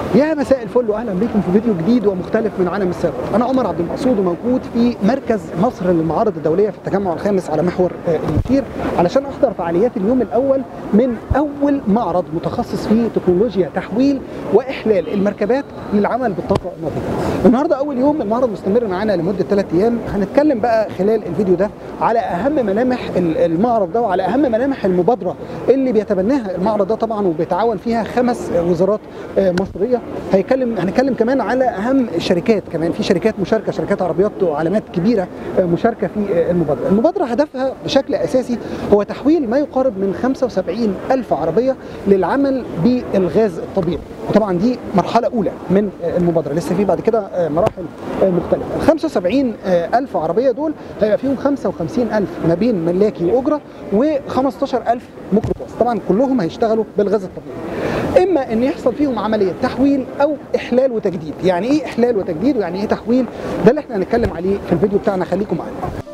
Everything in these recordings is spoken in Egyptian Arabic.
يا مساء الفل واهلا بكم في فيديو جديد ومختلف من عالم السيارات انا عمر عبد المقصود وموجود في مركز مصر للمعارض الدوليه في التجمع الخامس على محور آه، الكتير علشان احضر فعاليات اليوم الاول من اول معرض متخصص في تكنولوجيا تحويل واحلال المركبات للعمل بالطاقه النظيفه النهارده اول يوم المعرض مستمر معانا لمده ثلاث ايام هنتكلم بقى خلال الفيديو ده على اهم ملامح ال- المعرض ده وعلى اهم ملامح المبادره اللي بيتبناها المعرض ده طبعا وبيتعاون فيها خمس وزارات آه، مصريه هيكلم هنتكلم كمان على اهم الشركات كمان في شركات مشاركه شركات عربيات وعلامات كبيره آه، مشاركه في آه، المبادره المبادره هدفها بشكل اساسي هو تحويل ما يقارب من 75 الف عربيه للعمل بالغاز الطبيعي وطبعا دي مرحله اولى من آه، المبادره لسه في بعد كده آه، مراحل آه، مختلفه ال 75 آه، الف عربيه دول هيبقى فيهم 55 الف ما بين ملاكي واجره و15 الف ميكروباص طبعا كلهم هيشتغلوا بالغاز الطبيعي اما ان يحصل فيهم عمليه تحويل او احلال وتجديد يعني ايه احلال وتجديد ويعني ايه تحويل ده اللي احنا هنتكلم عليه في الفيديو بتاعنا خليكم معانا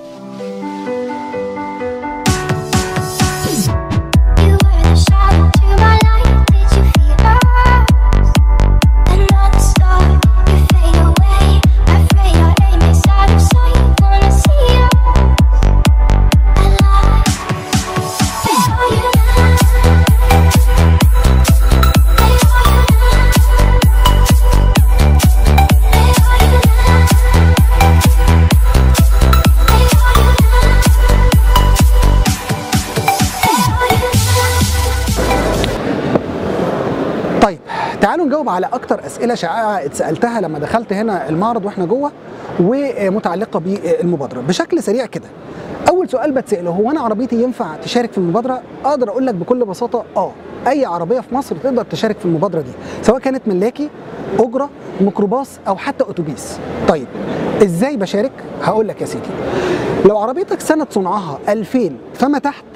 You were the shadow to my light. Did you feel us? Another star, you fade away. Afraid our aim is out of sight. Wanna see us alive? They are you now. They are you now. They are you طيب تعالوا نجاوب على اكتر اسئله شائعه اتسالتها لما دخلت هنا المعرض واحنا جوه ومتعلقه بالمبادره بشكل سريع كده اول سؤال بتساله هو انا عربيتي ينفع تشارك في المبادره اقدر اقول لك بكل بساطه اه اي عربيه في مصر تقدر تشارك في المبادره دي سواء كانت ملاكي اجره ميكروباص او حتى اتوبيس طيب ازاي بشارك هقول لك يا سيدي لو عربيتك سنه صنعها 2000 فما تحت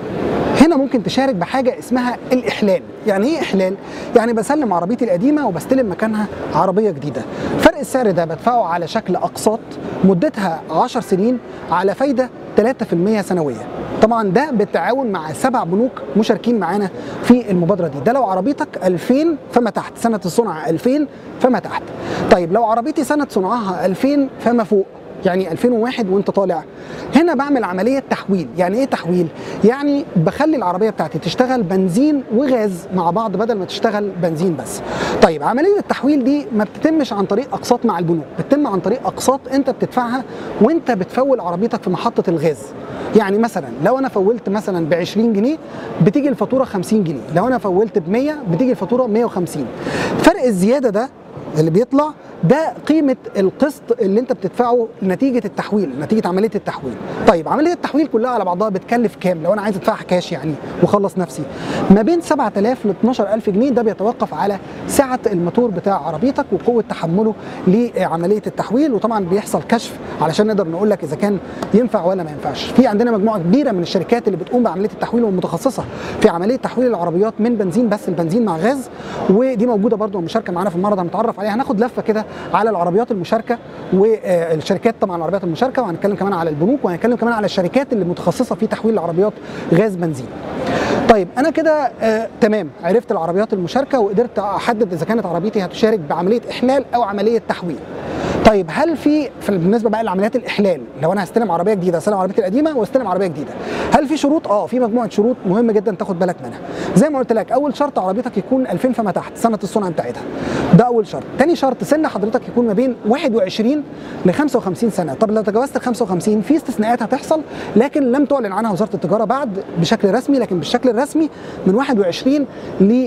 هنا ممكن تشارك بحاجه اسمها الاحلال يعني ايه احلال يعني بسلم عربيتي القديمه وبستلم مكانها عربيه جديده فرق السعر ده بدفعه على شكل اقساط مدتها 10 سنين على فايده 3% سنويه طبعا ده بالتعاون مع سبع بنوك مشاركين معانا في المبادره دي ده لو عربيتك 2000 فما تحت سنه الصنع 2000 فما تحت طيب لو عربيتي سنه صنعها 2000 فما فوق يعني 2001 وانت طالع هنا بعمل عمليه تحويل يعني ايه تحويل يعني بخلي العربيه بتاعتي تشتغل بنزين وغاز مع بعض بدل ما تشتغل بنزين بس طيب عمليه التحويل دي ما بتتمش عن طريق اقساط مع البنوك بتتم عن طريق اقساط انت بتدفعها وانت بتفول عربيتك في محطه الغاز يعني مثلا لو انا فولت مثلا ب 20 جنيه بتيجي الفاتوره 50 جنيه لو انا فولت ب 100 بتيجي الفاتوره 150 فرق الزياده ده اللي بيطلع ده قيمه القسط اللي انت بتدفعه نتيجه التحويل نتيجه عمليه التحويل طيب عمليه التحويل كلها على بعضها بتكلف كام لو انا عايز ادفعها كاش يعني واخلص نفسي ما بين 7000 ل 12000 جنيه ده بيتوقف على سعه الموتور بتاع عربيتك وقوه تحمله لعمليه التحويل وطبعا بيحصل كشف علشان نقدر نقول لك اذا كان ينفع ولا ما ينفعش في عندنا مجموعه كبيره من الشركات اللي بتقوم بعمليه التحويل والمتخصصه في عمليه تحويل العربيات من بنزين بس البنزين مع غاز ودي موجوده برضو مشاركه معانا في المعرض هنتعرف عليها هناخد لفه كده على العربيات المشاركه والشركات طبعا العربيات المشاركه وهنتكلم كمان على البنوك وهنتكلم كمان على الشركات اللي متخصصه في تحويل العربيات غاز بنزين طيب انا كده آه تمام عرفت العربيات المشاركه وقدرت احدد اذا كانت عربيتي هتشارك بعمليه احلال او عمليه تحويل طيب هل في في- بالنسبه بقى لعمليات الاحلال لو انا هستلم عربيه جديده استلم عربيتي القديمه واستلم عربيه جديده هل في شروط اه في مجموعه شروط مهمه جدا تاخد بالك منها زي ما قلت لك اول شرط عربيتك يكون 2000 فما تحت سنه الصنع بتاعتها ده اول شرط تاني شرط سن حضرتك يكون ما بين 21 ل 55 سنه طب لو تجاوزت ال 55 في استثناءات هتحصل لكن لم تعلن عنها وزاره التجاره بعد بشكل رسمي لكن بالشكل الرسمي من 21 ل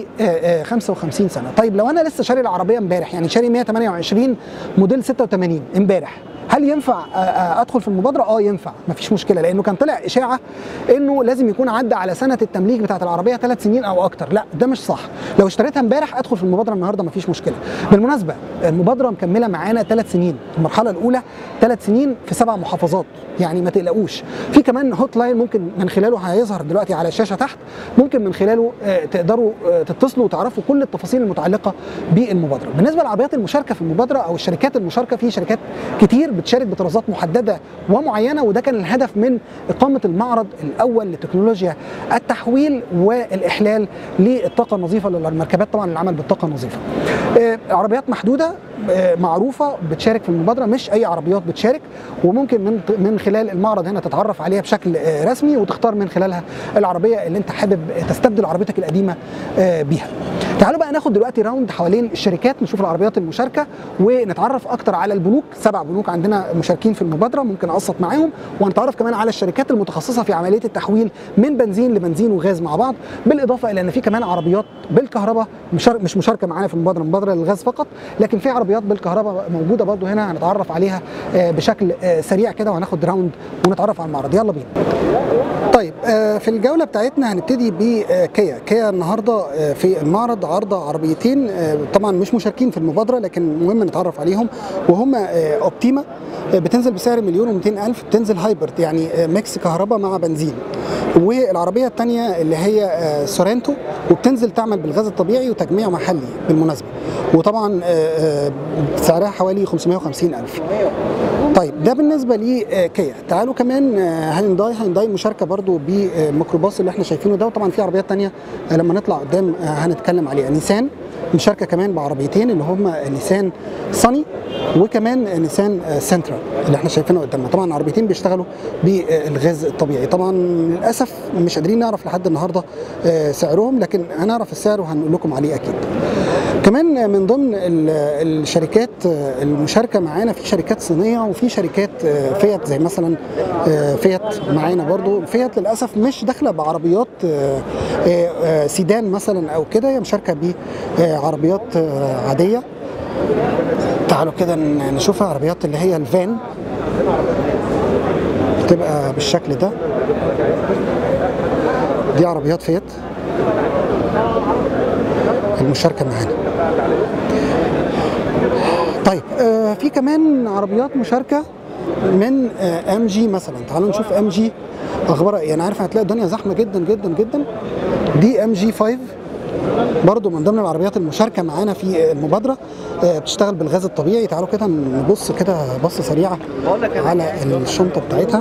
55 سنه طيب لو انا لسه شاري العربيه امبارح يعني شاري 128 موديل 86 امبارح هل ينفع آه، آه، ادخل في المبادره؟ اه ينفع مفيش مشكله لانه كان طلع اشاعه انه لازم يكون عدى على سنه التمليك بتاعه العربيه ثلاث سنين او اكتر، لا ده مش صح، لو اشتريتها امبارح ادخل في المبادره النهارده مفيش مشكله. بالمناسبه المبادره مكمله معانا ثلاث سنين، المرحله الاولى ثلاث سنين في سبع محافظات، يعني ما تقلقوش. في كمان هوت لاين ممكن من خلاله هيظهر دلوقتي على الشاشه تحت، ممكن من خلاله آه، تقدروا آه، تتصلوا وتعرفوا كل التفاصيل المتعلقه بالمبادره. بالنسبه للعربيات المشاركه في المبادره او الشركات المشاركه في شركات كتير بتشارك بطرازات محدده ومعينه وده كان الهدف من اقامه المعرض الاول لتكنولوجيا التحويل والاحلال للطاقه النظيفه للمركبات طبعا العمل بالطاقه النظيفه. آه، عربيات محدوده آه، معروفه بتشارك في المبادره مش اي عربيات بتشارك وممكن من من خلال المعرض هنا تتعرف عليها بشكل آه، رسمي وتختار من خلالها العربيه اللي انت حابب تستبدل عربيتك القديمه آه، بيها. تعالوا بقى ناخد دلوقتي راوند حوالين الشركات نشوف العربيات المشاركه ونتعرف اكتر على البنوك سبع بنوك عندنا مشاركين في المبادره ممكن اقسط معاهم وهنتعرف كمان على الشركات المتخصصه في عمليه التحويل من بنزين لبنزين وغاز مع بعض بالاضافه الى ان في كمان عربيات بالكهرباء مشار- مش مشاركه معانا في المبادره المبادره للغاز فقط لكن في عربيات بالكهرباء موجوده برضو هنا هنتعرف عليها آه، بشكل آه، سريع كده وهناخد راوند ونتعرف على المعرض يلا بينا طيب آه، في الجولة بتاعتنا هنبتدي بكيا كيا النهاردة آه، في المعرض عارضة عربيتين آه، طبعا مش مشاركين في المبادرة لكن مهم نتعرف عليهم وهما آه، اوبتيما آه، بتنزل بسعر مليون و200 ألف بتنزل هايبرد يعني آه، ميكس كهرباء مع بنزين والعربية الثانية اللي هي آه، سورنتو وبتنزل تعمل بالغاز الطبيعي وتجميع محلي بالمناسبة وطبعا آه، آه، سعرها حوالي 550 ألف طيب ده بالنسبه لكيا تعالوا كمان آه، هيونداي هيونداي مشاركه برضو بميكروباص اللي احنا شايفينه ده وطبعا في عربيات تانية آه، لما نطلع قدام آه، هنتكلم عليها نيسان مشاركه كمان بعربيتين اللي هم نيسان صني وكمان نيسان آه، سنترا اللي احنا شايفينه قدامنا طبعا عربيتين بيشتغلوا بالغاز الطبيعي طبعا للاسف مش قادرين نعرف لحد النهارده آه، سعرهم لكن هنعرف السعر وهنقول لكم عليه اكيد كمان من ضمن ال- الشركات المشاركه معانا في شركات صينيه وفي شركات فيات زي مثلا فيات معانا برضو فيات للاسف مش داخله بعربيات سيدان مثلا او كده هي مشاركه بعربيات عاديه تعالوا كده نشوفها عربيات اللي هي الفان بتبقى بالشكل ده دي عربيات فيات المشاركه معانا طيب آه في كمان عربيات مشاركه من ام جي مثلا تعالوا نشوف ام جي اخبارها ايه انا عارف هتلاقي الدنيا زحمه جدا جدا جدا دي ام جي 5 برضو من ضمن العربيات المشاركه معانا في المبادره آه، بتشتغل بالغاز الطبيعي تعالوا كده نبص كده بصه سريعه على الشنطه بتاعتها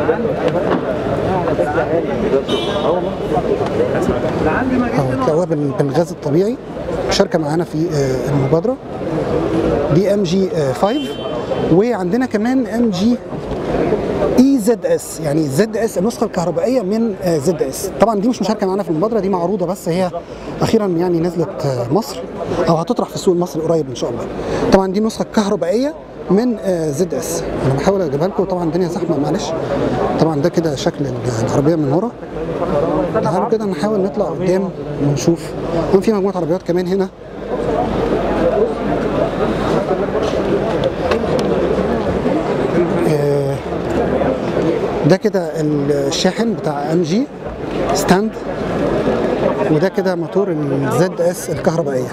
اه تلاقوها بال- بالغاز الطبيعي مشاركه معانا في آه، المبادره دي ام جي 5 وعندنا كمان ام جي اي زد اس يعني زد اس النسخه الكهربائيه من زد اس طبعا دي مش مشاركه معانا في المبادره دي معروضه بس هي اخيرا يعني نزلت آه، مصر او هتطرح في السوق المصري قريب ان شاء الله طبعا دي نسخه كهربائيه من زد اس انا بحاول اجيبها لكم طبعا الدنيا زحمه معلش طبعا ده كده شكل العربيه من ورا تعالوا كده نحاول نطلع قدام ونشوف كمان في مجموعه عربيات كمان هنا آه، ده كده الشاحن بتاع ام جي ستاند وده كده موتور الزد اس الكهربائيه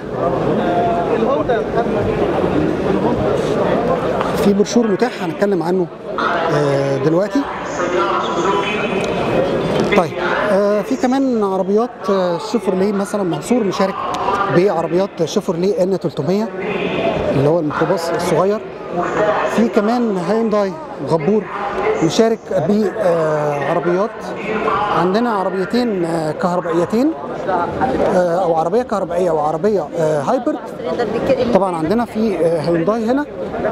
في برشور متاح هنتكلم عنه آه، دلوقتي طيب آه في كمان عربيات آه، شيفروليه مثلا منصور مشارك بعربيات شيفروليه ان 300 اللي هو الميكروباص الصغير في كمان هيونداي غبور مشارك بعربيات عندنا عربيتين آه، كهربائيتين آه، او عربيه كهربائيه وعربيه آه، هايبرد طبعا عندنا في آه، هيونداي هنا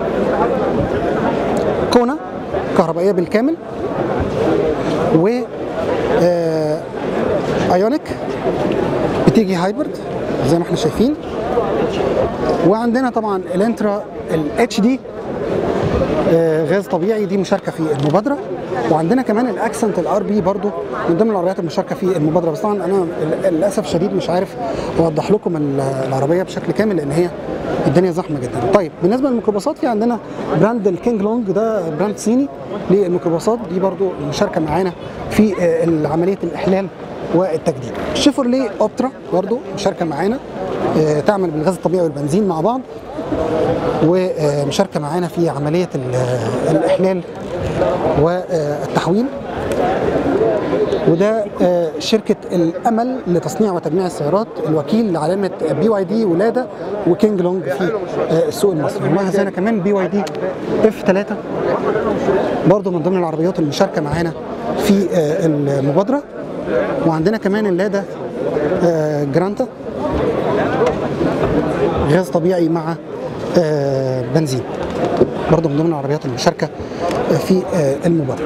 كونا كهربائيه بالكامل و آه، ايونيك بتيجي هايبرد زي ما احنا شايفين وعندنا طبعا الانترا الاتش دي غاز طبيعي دي مشاركه في المبادره وعندنا كمان الاكسنت الار بي برضو من ضمن العربيات المشاركه في المبادره بس طبعا انا ل- للاسف شديد مش عارف اوضح لكم ال- العربيه بشكل كامل لان هي الدنيا زحمه جدا طيب بالنسبه للميكروباصات في عندنا براند الكينج لونج ده براند صيني للميكروباصات دي برضو مشاركه معانا في آه، عمليه الاحلال والتجديد شيفروليه اوبترا برضو مشاركه معانا آه، تعمل بالغاز الطبيعي والبنزين مع بعض ومشاركه معانا في عمليه ال- الاحلال والتحويل وده آه، شركه الامل لتصنيع وتجميع السيارات الوكيل لعلامه بي واي دي ولاده وكينج لونج في آه، السوق المصري ومعها هنا كمان بي واي دي اف 3 برضه من ضمن العربيات المشاركه معانا في آه، المبادره وعندنا كمان اللادا آه، جرانتا غاز طبيعي مع آه، بنزين برضه من ضمن العربيات المشاركه آه، في آه، المبادره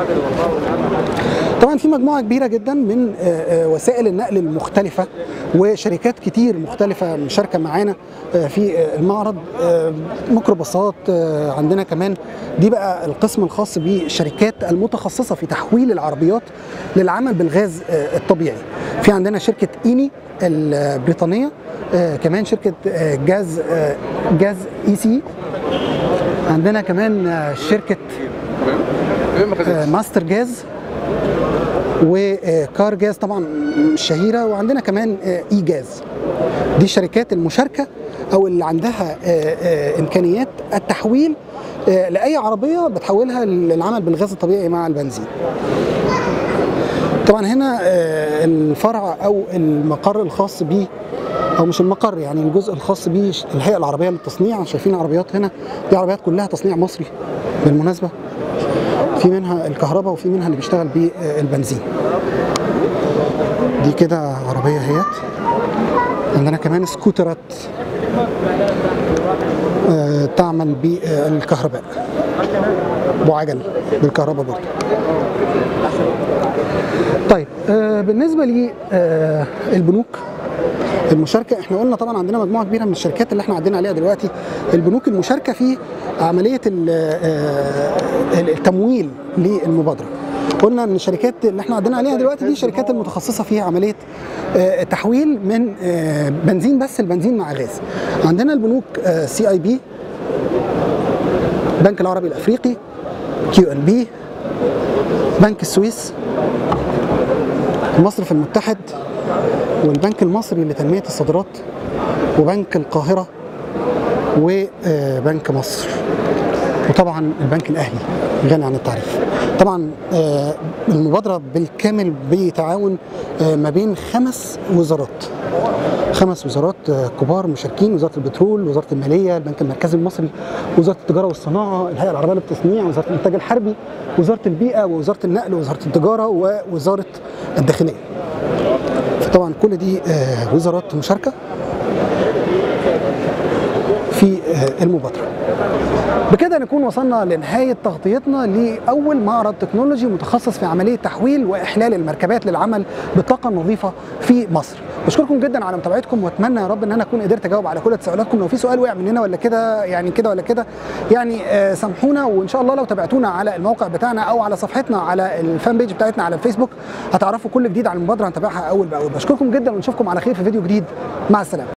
طبعا في مجموعه كبيره جدا من آه، آه، وسائل النقل المختلفه وشركات كتير مختلفه مشاركه معانا آه، في آه، المعرض آه، ميكروباصات آه، عندنا كمان دي بقى القسم الخاص بالشركات المتخصصه في تحويل العربيات للعمل بالغاز آه، الطبيعي في عندنا شركه ايني البريطانيه آه، كمان شركه آه، جاز آه، جاز اي سي عندنا كمان آه، شركه آه، ماستر جاز وكار جاز طبعا الشهيره وعندنا كمان آه، اي جاز دي الشركات المشاركه او اللي عندها آه، آه، امكانيات التحويل آه، لاي عربيه بتحولها للعمل بالغاز الطبيعي مع البنزين طبعا هنا آه، الفرع او المقر الخاص بيه او مش المقر يعني الجزء الخاص بيه الهيئه العربيه للتصنيع شايفين عربيات هنا دي عربيات كلها تصنيع مصري بالمناسبه في منها الكهرباء وفي منها اللي بيشتغل بالبنزين دي كده عربيه اهيت عندنا كمان سكوترات آه، تعمل بالكهرباء وعجل بالكهرباء برضه طيب آه، بالنسبه للبنوك المشاركه احنا قلنا طبعا عندنا مجموعه كبيره من الشركات اللي احنا عدينا عليها دلوقتي البنوك المشاركه في عمليه ال- آه، التمويل للمبادره قلنا ان الشركات اللي احنا عدينا عليها دلوقتي دي الشركات المتخصصه في عمليه آه، تحويل من آه، بنزين بس البنزين مع غاز عندنا البنوك سي اي بي البنك العربي الافريقي كيو ان بي بنك السويس المصرف المتحد والبنك المصري لتنمية الصادرات وبنك القاهرة وبنك مصر وطبعا البنك الأهلي غني عن التعريف طبعا آه، المبادرة بالكامل بتعاون آه، ما بين خمس وزارات خمس وزارات آه، كبار مشاركين وزاره البترول وزاره الماليه البنك المركزي المصري وزاره التجاره والصناعه الهيئه العربيه للتصنيع وزاره الانتاج الحربي وزاره البيئه ووزاره النقل ووزاره التجاره ووزاره الداخليه فطبعا كل دي آه، وزارات مشاركه في آه، المبادره بكده نكون وصلنا لنهاية تغطيتنا لأول معرض تكنولوجي متخصص في عملية تحويل وإحلال المركبات للعمل بالطاقة النظيفة في مصر بشكركم جدا على متابعتكم واتمنى يا رب ان انا اكون قدرت اجاوب على كل تساؤلاتكم لو في سؤال وقع مننا ولا كده يعني كده ولا كده يعني آه، سامحونا وان شاء الله لو تابعتونا على الموقع بتاعنا او على صفحتنا على الفان بيج بتاعتنا على الفيسبوك هتعرفوا كل جديد عن المبادره هنتابعها اول باول بشكركم جدا ونشوفكم على خير في فيديو جديد مع السلامه